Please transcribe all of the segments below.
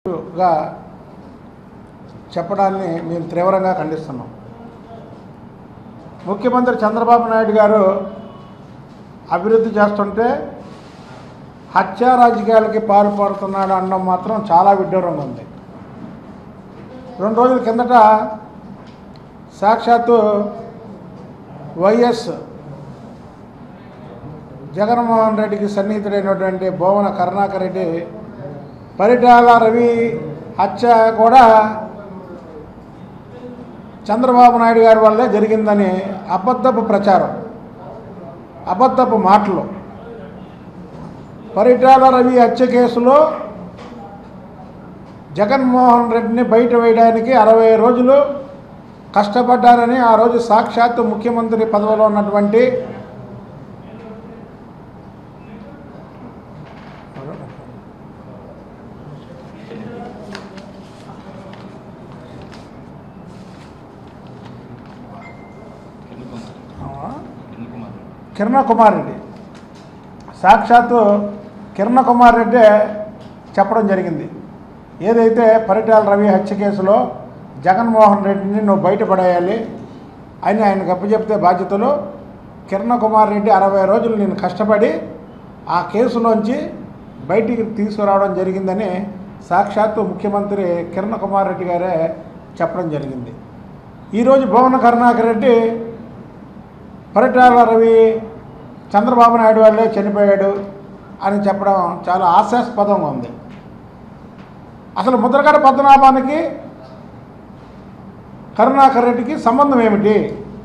గా చెప్పడాన్ని మేము తీవ్రంగా ఖండిస్తున్నాం ముఖ్యమంత్రి చంద్రబాబు నాయుడు గారు అభివృద్ధి చేస్తుంటే హత్యా రాజకీయాలకి పాల్పడుతున్నాడు అనడం మాత్రం చాలా విడ్డూరంగా ఉంది రెండు రోజుల కిందట సాక్షాత్తు వైఎస్ జగన్మోహన్ రెడ్డికి సన్నిహితుడైనటువంటి భువన కరుణాకర్ రెడ్డి పరిటాల రవి హత్య కూడా చంద్రబాబు నాయుడు గారి వల్లే జరిగిందని అబద్ధపు ప్రచారం అబద్ధపు మాటలు పరిటాల రవి హత్య కేసులో జగన్మోహన్ రెడ్డిని బయట వేయడానికి అరవై రోజులు కష్టపడ్డారని ఆ రోజు సాక్షాత్తు ముఖ్యమంత్రి పదవిలో ఉన్నటువంటి కిరణ కుమార్ రెడ్డి సాక్షాత్తు కిరణ కుమార్ రెడ్డే చెప్పడం జరిగింది ఏదైతే పరిటాల రవి హత్య కేసులో జగన్మోహన్ రెడ్డిని నువ్వు బయటపడేయాలి అని ఆయనకు అప్పచెప్తే బాధ్యతలు కిరణ కుమార్ రెడ్డి అరవై రోజులు నేను కష్టపడి ఆ కేసులోంచి బయటికి తీసుకురావడం జరిగిందని సాక్షాత్తు ముఖ్యమంత్రి కిరణ్ కుమార్ రెడ్డి గారే చెప్పడం జరిగింది ఈరోజు భువన కరుణాకర్ రెడ్డి పరిటాల రవి చంద్రబాబు నాయుడు వాళ్ళే చనిపోయాడు అని చెప్పడం చాలా హాస్యాస్పదంగా ఉంది అసలు ముద్రగడ పద్మనాభానికి కరుణాకర్ రెడ్డికి సంబంధం ఏమిటి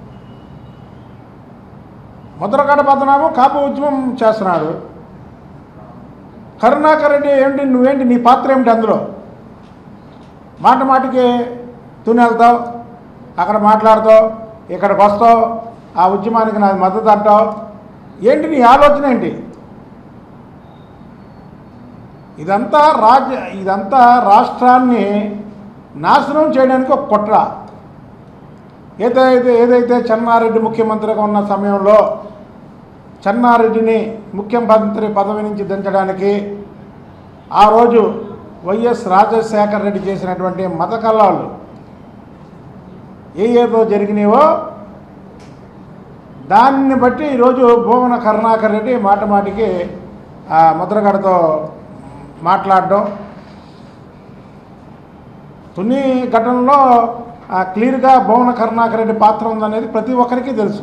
ముద్రగడ పద్మనాభం కాపు ఉద్యమం చేస్తున్నాడు కరుణాకర్ రెడ్డి ఏంటి నువ్వేంటి నీ పాత్ర ఏమిటి అందులో మాట మాటికి తునెళ్తావు అక్కడ మాట్లాడతావు ఇక్కడికి వస్తావు ఆ ఉద్యమానికి నాది మద్దతు అంటావు ఏంటి నీ ఆలోచన ఏంటి ఇదంతా రాజ్య ఇదంతా రాష్ట్రాన్ని నాశనం చేయడానికి ఒక కుట్ర ఏదైతే ఏదైతే చెన్నారెడ్డి ముఖ్యమంత్రిగా ఉన్న సమయంలో చెన్నారెడ్డిని ముఖ్యమంత్రి పదవి నుంచి దించడానికి ఆ రోజు వైఎస్ రాజశేఖర రెడ్డి చేసినటువంటి మత కల్లాలు ఏ ఏదో జరిగినావో దాన్ని బట్టి ఈరోజు భువన కరుణాకర్ రెడ్డి మాట మాటికి ఆ ముద్రగడతో మాట్లాడడం తుని ఘటనలో ఆ, క్లియర్గా భువన కరుణాకర్ రెడ్డి పాత్ర ఉందనేది ప్రతి ఒక్కరికి తెలుసు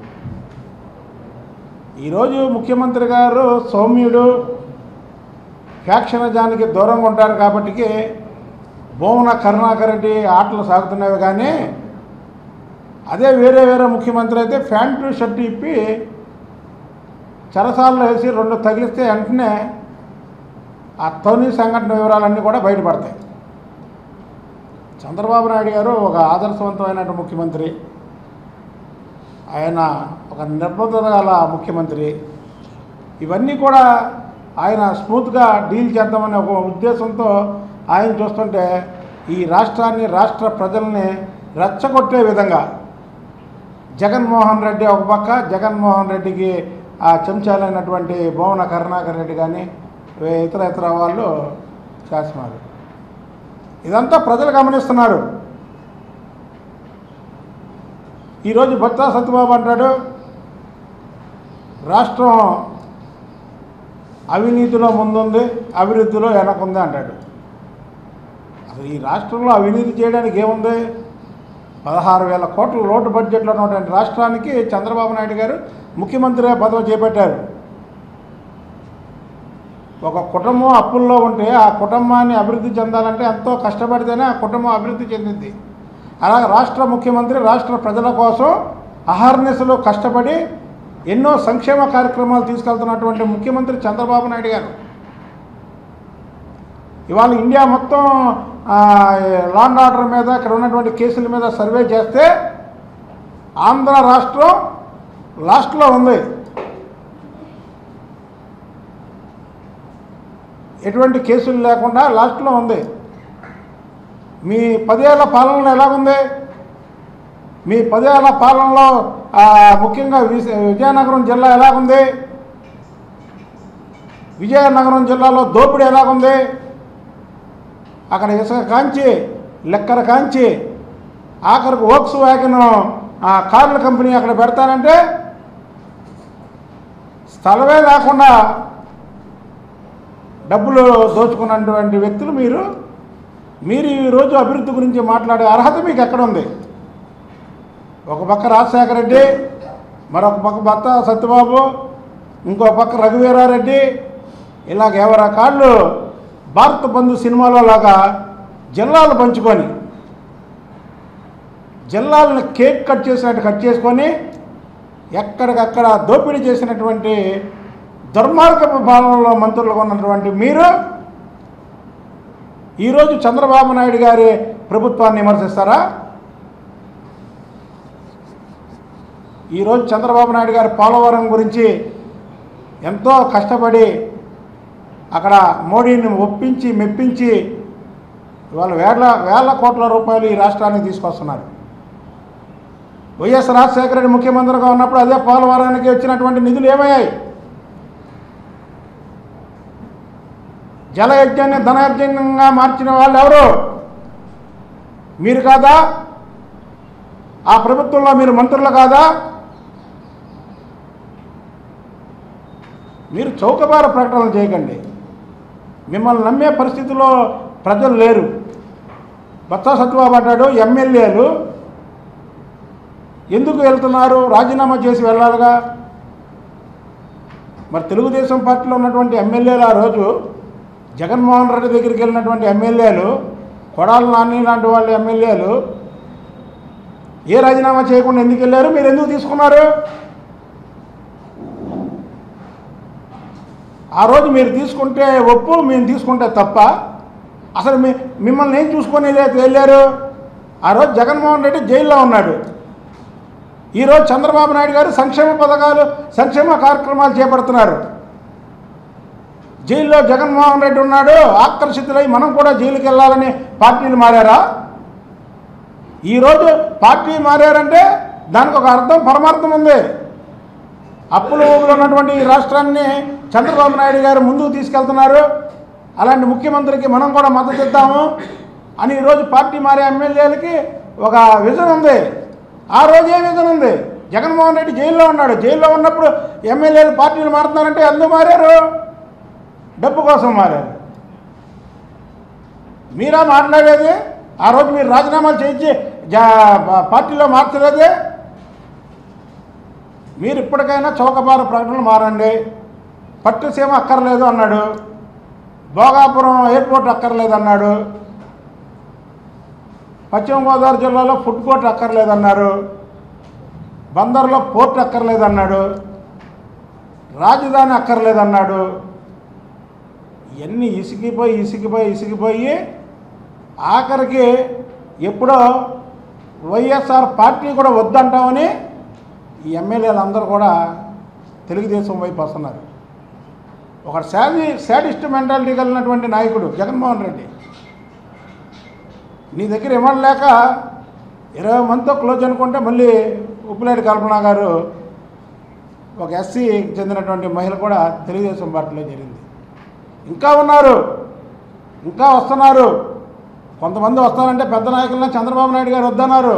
ఈరోజు ముఖ్యమంత్రి గారు సౌమ్యుడు ఫ్యాక్షనిజానికి దూరంగా ఉంటారు కాబట్టి భువన కరుణాకర్ రెడ్డి ఆటలు సాగుతున్నవి కానీ అదే వేరే వేరే ముఖ్యమంత్రి అయితే ప్యాంటు షర్టు ఇప్పి చెరసాల్లో వేసి రెండు తగిలిస్తే వెంటనే ఆ తోని సంఘటన వివరాలన్నీ కూడా బయటపడతాయి చంద్రబాబు నాయుడు గారు ఒక ఆదర్శవంతమైన ముఖ్యమంత్రి ఆయన ఒక నిబద్ధత గల ముఖ్యమంత్రి ఇవన్నీ కూడా ఆయన స్మూత్గా డీల్ చేద్దామనే ఒక ఉద్దేశంతో ఆయన చూస్తుంటే ఈ రాష్ట్రాన్ని రాష్ట్ర ప్రజల్ని రెచ్చగొట్టే విధంగా జగన్మోహన్ రెడ్డి ఒక పక్క జగన్మోహన్ రెడ్డికి ఆ చెంచాలైనటువంటి భువన కరుణాకర్ రెడ్డి కానీ ఇతర ఇతర వాళ్ళు చేస్తున్నారు ఇదంతా ప్రజలు గమనిస్తున్నారు ఈరోజు భక్తా సత్యబాబు అంటాడు రాష్ట్రం అవినీతిలో ముందుంది అభివృద్ధిలో వెనకుంది అంటాడు అసలు ఈ రాష్ట్రంలో అవినీతి చేయడానికి ఏముంది పదహారు వేల కోట్ల లోటు బడ్జెట్లో ఉన్నటువంటి రాష్ట్రానికి చంద్రబాబు నాయుడు గారు ముఖ్యమంత్రిగా పదవి చేపట్టారు ఒక కుటుంబం అప్పుల్లో ఉంటే ఆ కుటుంబాన్ని అభివృద్ధి చెందాలంటే ఎంతో కష్టపడితేనే ఆ కుటుంబం అభివృద్ధి చెందింది అలాగే రాష్ట్ర ముఖ్యమంత్రి రాష్ట్ర ప్రజల కోసం అహర్నిశలు కష్టపడి ఎన్నో సంక్షేమ కార్యక్రమాలు తీసుకెళ్తున్నటువంటి ముఖ్యమంత్రి చంద్రబాబు నాయుడు గారు ఇవాళ ఇండియా మొత్తం లాండ్ ఆర్డర్ మీద ఇక్కడ ఉన్నటువంటి కేసుల మీద సర్వే చేస్తే ఆంధ్ర రాష్ట్రం లాస్ట్లో ఉంది ఎటువంటి కేసులు లేకుండా లాస్ట్లో ఉంది మీ పదేళ్ల పాలనలో ఎలాగుంది మీ పదేళ్ల పాలనలో ఆ, ముఖ్యంగా విజ- విజయనగరం జిల్లా ఎలాగుంది విజయనగరం జిల్లాలో దోపిడీ ఎలాగుంది అక్కడ ఇసుక కాంచి లెక్కర కాంచి ఆఖరికి ఓక్స్ వ్యాగన్ ఆ కార్ల కంపెనీ అక్కడ పెడతానంటే స్థలమే లేకుండా డబ్బులు దోచుకున్నటువంటి వ్యక్తులు మీరు మీరు ఈరోజు అభివృద్ధి గురించి మాట్లాడే అర్హత మీకు ఎక్కడ ఉంది ఒక పక్క రాజశేఖర రెడ్డి మరొక పక్క భర్త సత్యబాబు ఇంకో పక్క రఘువీరారెడ్డి ఇలాగ ఎవరి కాళ్ళు భారత బంధు సినిమాలో లాగా జిల్లాలు పంచుకొని జిల్లాలను కేక్ కట్ చేసినట్టు కట్ చేసుకొని ఎక్కడికక్కడ దోపిడీ చేసినటువంటి దుర్మార్గపు పాలనలో మంత్రులుగా ఉన్నటువంటి మీరు ఈరోజు చంద్రబాబు నాయుడు గారి ప్రభుత్వాన్ని విమర్శిస్తారా ఈరోజు చంద్రబాబు నాయుడు గారి పోలవరం గురించి ఎంతో కష్టపడి అక్కడ మోడీని ఒప్పించి మెప్పించి ఇవాళ వేల వేల కోట్ల రూపాయలు ఈ రాష్ట్రానికి తీసుకొస్తున్నారు వైఎస్ రాజశేఖర రెడ్డి ముఖ్యమంత్రిగా ఉన్నప్పుడు అదే పోలవరానికి వచ్చినటువంటి నిధులు ఏమయ్యాయి జలయజ్ఞాన్ని ధనయజ్ఞంగా మార్చిన వాళ్ళు ఎవరు మీరు కాదా ఆ ప్రభుత్వంలో మీరు మంత్రులు కాదా మీరు చౌకబార ప్రకటనలు చేయకండి మిమ్మల్ని నమ్మే పరిస్థితిలో ప్రజలు లేరు బత్తా సత్యబాబు అంటాడు ఎమ్మెల్యేలు ఎందుకు వెళ్తున్నారు రాజీనామా చేసి వెళ్ళాలిగా మరి తెలుగుదేశం పార్టీలో ఉన్నటువంటి ఎమ్మెల్యేలు ఆ రోజు జగన్మోహన్ రెడ్డి దగ్గరికి వెళ్ళినటువంటి ఎమ్మెల్యేలు కొడాలి నాని లాంటి వాళ్ళ ఎమ్మెల్యేలు ఏ రాజీనామా చేయకుండా ఎందుకు వెళ్ళారు మీరు ఎందుకు తీసుకున్నారు ఆ రోజు మీరు తీసుకుంటే ఒప్పు మేము తీసుకుంటే తప్ప అసలు మీ మిమ్మల్ని ఏం చూసుకొని వెళ్ళారు ఆ రోజు జగన్మోహన్ రెడ్డి జైల్లో ఉన్నాడు ఈరోజు చంద్రబాబు నాయుడు గారు సంక్షేమ పథకాలు సంక్షేమ కార్యక్రమాలు చేపడుతున్నారు జైల్లో జగన్మోహన్ రెడ్డి ఉన్నాడు ఆకర్షితులై మనం కూడా జైలుకి వెళ్ళాలని పార్టీలు మారారా ఈరోజు పార్టీ మారారంటే దానికి ఒక అర్థం పరమార్థం ఉంది అప్పుల ఊబిలో ఉన్నటువంటి ఈ రాష్ట్రాన్ని చంద్రబాబు నాయుడు గారు ముందుకు తీసుకెళ్తున్నారు అలాంటి ముఖ్యమంత్రికి మనం కూడా మద్దతు ఇద్దాము అని ఈరోజు పార్టీ మారే ఎమ్మెల్యేలకి ఒక విజన్ ఉంది ఆ రోజు ఏ విజన్ ఉంది జగన్మోహన్ రెడ్డి జైల్లో ఉన్నాడు జైల్లో ఉన్నప్పుడు ఎమ్మెల్యేలు పార్టీలు మారుతున్నారంటే ఎందుకు మారారు డబ్బు కోసం మారారు మీరా మాట్లాడేది ఆ రోజు మీరు రాజీనామాలు చేయించి జా పార్టీలో మార్చలేదే మీరు ఇప్పటికైనా చౌకబారు ప్రకటనలు మారండి పట్టుసీమ అక్కర్లేదు అన్నాడు భోగాపురం ఎయిర్పోర్ట్ అక్కర్లేదు అన్నాడు పశ్చిమ గోదావరి జిల్లాలో ఫుడ్ కోర్ట్ అక్కర్లేదన్నారు బందర్లో పోర్ట్ అక్కర్లేదన్నాడు రాజధాని అక్కర్లేదన్నాడు ఇవన్నీ ఇసిగిపోయి ఇసిగిపోయి ఇసిగిపోయి ఆఖరికి ఎప్పుడో వైఎస్ఆర్ పార్టీ కూడా వద్దంటామని ఈ ఎమ్మెల్యేలు అందరూ కూడా తెలుగుదేశం వైపు వస్తున్నారు ఒక శాడీ శాడిస్ట్ మెంటాలిటీ కలిగినటువంటి నాయకుడు జగన్మోహన్ రెడ్డి నీ దగ్గర ఇవ్వలేక ఇరవై మందితో క్లోజ్ అనుకుంటే మళ్ళీ ఉప్పులేటి కల్పన గారు ఒక ఎస్సీకి చెందినటువంటి మహిళ కూడా తెలుగుదేశం పార్టీలో చేరింది ఇంకా ఉన్నారు ఇంకా వస్తున్నారు కొంతమంది వస్తారంటే పెద్ద నాయకులనే చంద్రబాబు నాయుడు గారు వద్దన్నారు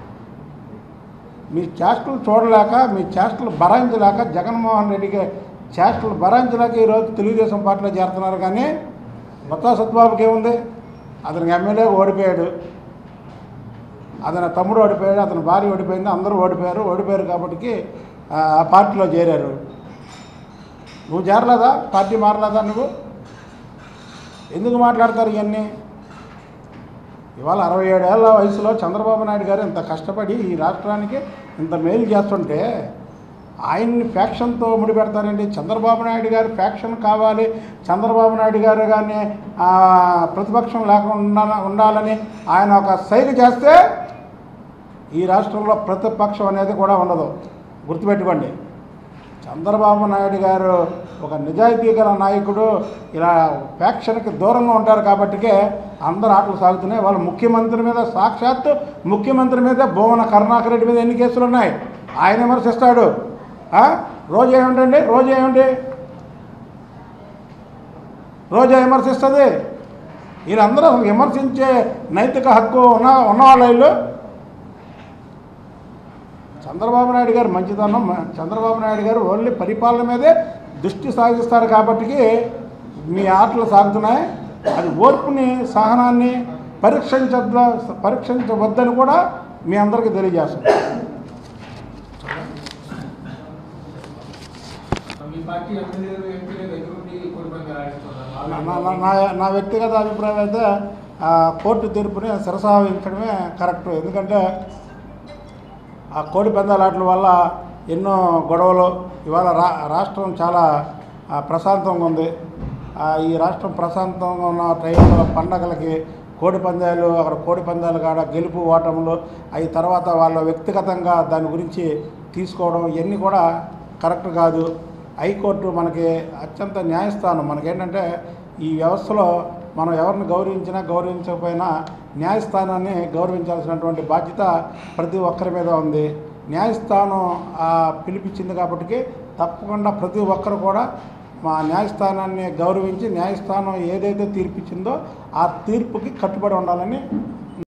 మీ చేష్టలు చూడలేక మీ చేష్టలు భరాయించలేక జగన్మోహన్ రెడ్డికి చేష్టలు భరాయించలేక ఈరోజు తెలుగుదేశం పార్టీలో చేరుతున్నారు కానీ మొత్తం సత్యబాబుకి ఏముంది అతనికి ఎమ్మెల్యే ఓడిపోయాడు అతని తమ్ముడు ఓడిపోయాడు అతని భార్య ఓడిపోయింది అందరూ ఓడిపోయారు ఓడిపోయారు కాబట్టి ఆ పార్టీలో చేరారు నువ్వు చేరలేదా పార్టీ మారలేదా నువ్వు ఎందుకు మాట్లాడతారు ఇవన్నీ ఇవాళ అరవై ఏడేళ్ల వయసులో చంద్రబాబు నాయుడు గారు ఇంత కష్టపడి ఈ రాష్ట్రానికి ఇంత మేలు చేస్తుంటే ఆయన్ని ఫ్యాక్షన్తో ముడిపెడతారండి చంద్రబాబు నాయుడు గారు ఫ్యాక్షన్ కావాలి చంద్రబాబు నాయుడు గారు కానీ ఆ, ప్రతిపక్షం లేకుండా ఉండాలని ఆయన ఒక సైగ చేస్తే ఈ రాష్ట్రంలో ప్రతిపక్షం అనేది కూడా ఉండదు గుర్తుపెట్టుకోండి చంద్రబాబు నాయుడు గారు ఒక నిజాయితీ గల నాయకుడు ఇలా ఫ్యాక్షన్కి దూరంగా ఉంటారు కాబట్టికే అందరు ఆటలు సాగుతున్నాయి వాళ్ళ ముఖ్యమంత్రి మీద సాక్షాత్తు ముఖ్యమంత్రి మీద భువన కరుణాకర్ రెడ్డి మీద ఎన్ని కేసులు ఉన్నాయి ఆయన విమర్శిస్తాడు ఆ? రోజు ఏమిటండి రోజు ఏమిటి రోజా విమర్శిస్తుంది వీళ్ళందరూ అసలు విమర్శించే నైతిక హక్కు ఉన్న ఉన్నవాళ్ళు వీళ్ళు చంద్రబాబు నాయుడు గారు మంచిదనం మ- చంద్రబాబు నాయుడు గారు ఓన్లీ పరిపాలన మీదే దృష్టి సాగిస్తారు కాబట్టి మీ ఆటలు సాగుతున్నాయి అది ఓర్పుని సహనాన్ని పరీక్షించద్ద పరీక్షించవద్దని కూడా మీ అందరికీ తెలియజేస్తుంది మీ పార్టీ ఎమ్మెల్యేలు ఎంపీలు దగ్గరుండి కొన్ని మంది రాయిస్తున్నారు నా- నా- నా- నా- నా వ్యక్తిగత అభిప్రాయం అయితే ఆ కోర్టు తీర్పుని శిరసావహించడమే కరెక్ట్ ఎందుకంటే ఆ కోడి పందాలాటల వల్ల ఎన్నో గొడవలు ఇవాళ రా రాష్ట్రం చాలా ఆ, ప్రశాంతంగా ఉంది ఆ, ఈ రాష్ట్రం ప్రశాంతంగా ఉన్న టైంలో పండగలకి కోడి పందాలు అక్కడ కోడి పందాలు కాడ గెలుపు ఓటములు అవి తర్వాత వాళ్ళ వ్యక్తిగతంగా దాని గురించి తీసుకోవడం ఇవన్నీ కూడా కరెక్ట్ కాదు హైకోర్టు మనకి అత్యంత న్యాయస్థానం మనకేంటంటే ఈ వ్యవస్థలో మనం ఎవరిని గౌరవించినా గౌరవించకపోయినా న్యాయస్థానాన్ని గౌరవించాల్సినటువంటి బాధ్యత ప్రతి ఒక్కరి మీద ఉంది న్యాయస్థానం ఆ పిలిపించింది కాబట్టి తప్పకుండా ప్రతి ఒక్కరు కూడా మా న్యాయస్థానాన్ని గౌరవించి న్యాయస్థానం ఏదైతే తీర్పిచ్చిందో ఆ తీర్పుకి కట్టుబడి ఉండాలని